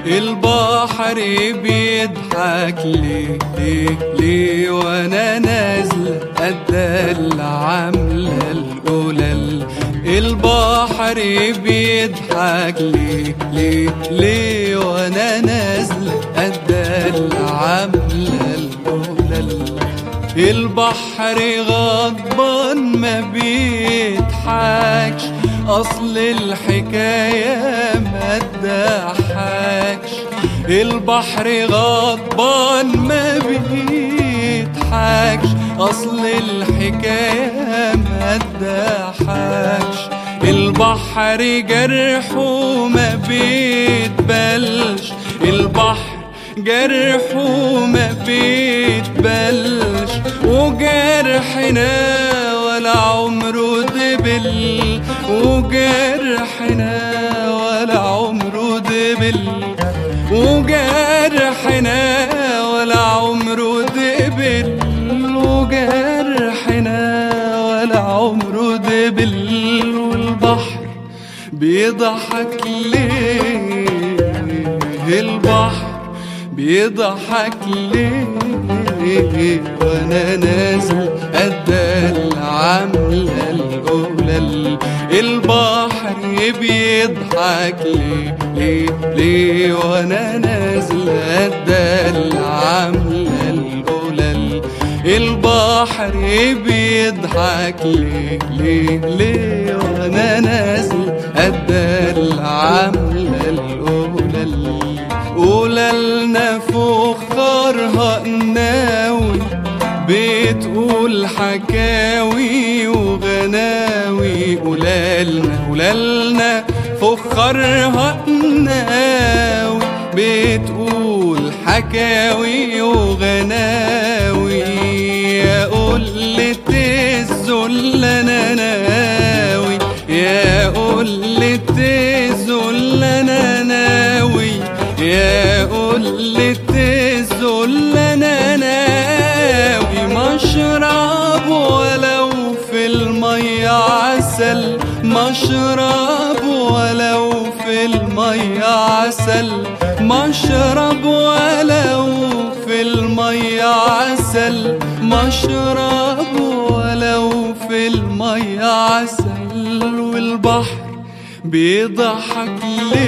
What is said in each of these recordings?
البحر بيضحك ليه ليه ليه وانا نازل قد العملة الأولى البحر بيضحك ليه ليه ليه وانا نازل قد العملة الأولى البحر غضبان ما بيضحكش اصل الحكايه ما تضحكش البحر غضبان ما بيضحكش اصل الحكايه ما تضحكش البحر جرحه ما بيتبلش البحر جرحه ما بيتبلش وجرحنا ولا عمره دبل وجرحنا ولا عمره دبل وجرحنا ولا عمره دبل وجرحنا ولا عمره دبل والبحر بيضحك ليه البحر بيضحك ليه وانا نازل قد العملة الأولى البحر بيضحك ليه ليه ليه وانا نازل قد العملة الأولى البحر بيضحك ليه ليه ليه وانا نازل قد العملة الأولى قولالنا فخرها قناوي بتقول حكاوي وغناوي قولالنا قولالنا فخرها قناوي بتقول حكاوي وغناوي يا قلة الذل انا ناوي يا قلة الذل انا ناوي يا قلة الذل انا ناوي مشرب ولو في المية عسل مشرب ولو في المية عسل مشرب ولو في المية عسل مشرب ولو في المية عسل والبحر بيضحك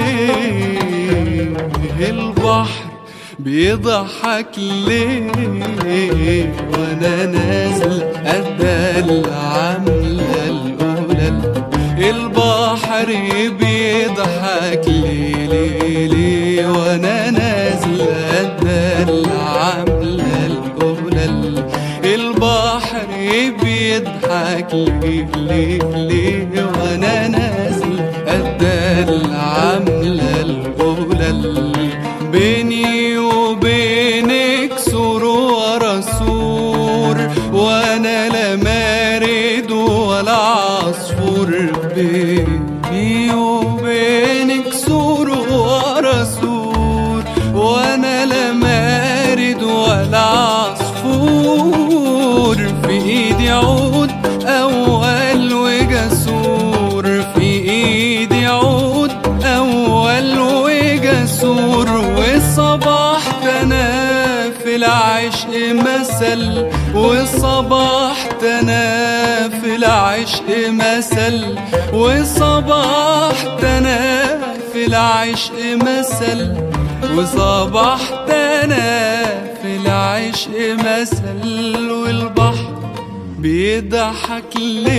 ليه البحر بيضحك ليه وانا نازل قد العملة الأولى البحر بيضحك ليه ليه ليه وانا نازل قد العملة الأولى البحر بيضحك ليه ليه ليه وانا نازل قد العملة الأولى بيني وبينك سور ورا سور وانا لا مارد ولا عصفور بيني وبينك سور ورا سور وانا لا مارد ولا عصفور في ايدي عود اول وجسور في ايدي عود اول وجسور وصبحت انا في العشق مثل وصبحت انا في العشق مثل وصبحت انا في العشق مثل وصبحت انا في العشق مثل والبحر بيضحك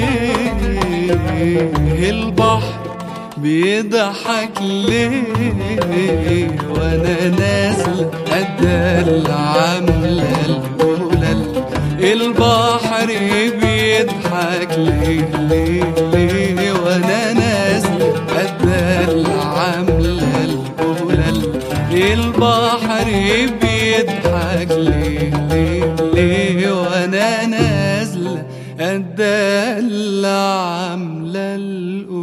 ليه البحر بيضحك ليه وانا نازل قد العملة الأولى البحر بيضحك ليه ليه ليه وانا نازل قد العملة الأولى البحر بيضحك ليه ليه ليه وانا نازل قد العملة الأولى